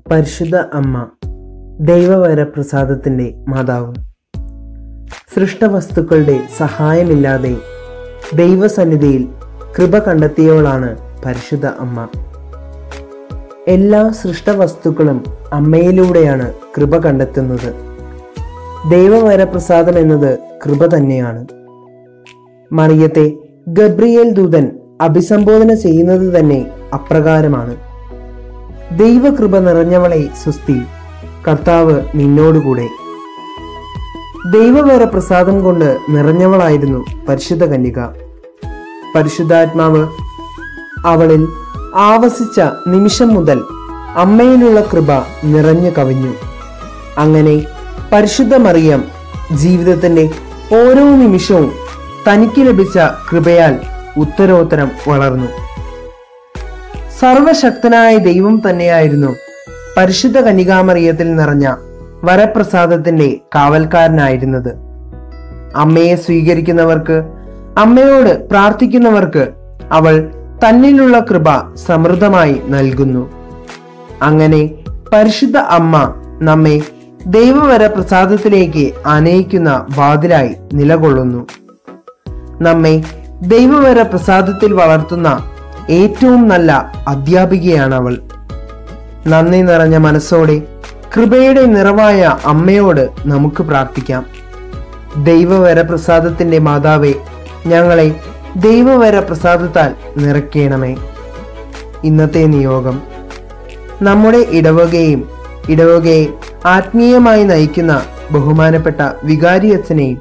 പരിശുദ്ധ അമ്മ ദൈവവരപ്രസാദത്തിൻ്റെ മാതാവ് സൃഷ്ടവസ്തുക്കളുടെ സഹായമില്ലാതെ ദൈവസന്നിധിയിൽ കൃപ കണ്ടെത്തിയവളാണ് പരിശുദ്ധ അമ്മ എല്ലാ സൃഷ്ടവസ്തുക്കളും അമ്മയിലൂടെയാണ് കൃപ കണ്ടെത്തുന്നത് ദൈവവരപ്രസാദം എന്നത് കൃപ തന്നെയാണ് മറിയത്തെ ഗബ്രിയേൽ ദൂതൻ അഭിസംബോധന ചെയ്യുന്നത് തന്നെ അപ്രകാരമാണ് ദൈവകൃപ നിറഞ്ഞവളെ സുസ്തി കർത്താവ് നിന്നോടുകൂടെ ദൈവവേറെ പ്രസാദം കൊണ്ട് നിറഞ്ഞവളായിരുന്നു പരിശുദ്ധ കന്യക പരിശുദ്ധാത്മാവ് അവളിൽ ആവസിച്ച നിമിഷം മുതൽ അമ്മയിലുള്ള കൃപ നിറഞ്ഞു കവിഞ്ഞു അങ്ങനെ പരിശുദ്ധ മറിയം ജീവിതത്തിന്റെ ഓരോ നിമിഷവും തനിക്ക് ലഭിച്ച കൃപയാൽ ഉത്തരോത്തരം വളർന്നു സർവശക്തനായ ദൈവം തന്നെയായിരുന്നു പരിശുദ്ധ കന്യകാമറിയത്തിൽ നിറഞ്ഞ വരപ്രസാദത്തിന്റെ കാവൽക്കാരനായിരുന്നത് അമ്മയെ സ്വീകരിക്കുന്നവർക്ക് അമ്മയോട് പ്രാർത്ഥിക്കുന്നവർക്ക് അവൾ തന്നിലുള്ള കൃപ സമൃദ്ധമായി നൽകുന്നു അങ്ങനെ പരിശുദ്ധ അമ്മ നമ്മെ ദൈവവര പ്രസാദത്തിലേക്ക് അനയിക്കുന്ന വാതിലായി നിലകൊള്ളുന്നു നമ്മെ ദൈവവര പ്രസാദത്തിൽ വളർത്തുന്ന ഏറ്റവും നല്ല അധ്യാപികയാണ് അവൾ നന്ദി നിറഞ്ഞ മനസ്സോടെ കൃപയുടെ നിറവായ അമ്മയോട് നമുക്ക് പ്രാർത്ഥിക്കാം ദൈവവര പ്രസാദത്തിന്റെ മാതാവേ ഞങ്ങളെ ദൈവവര പ്രസാദത്താൽ നിറയ്ക്കണമേ ഇന്നത്തെ നിയോഗം നമ്മുടെ ഇടവകയും ഇടവകയെ ആത്മീയമായി നയിക്കുന്ന ബഹുമാനപ്പെട്ട വികാരി അച്ഛനെയും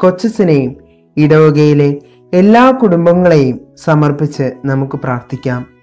കൊച്ചച്ഛനെയും ഇടവകയിലെ എല്ലാ കുടുംബങ്ങളെയും സമർപ്പിച്ച് നമുക്ക് പ്രാർത്ഥിക്കാം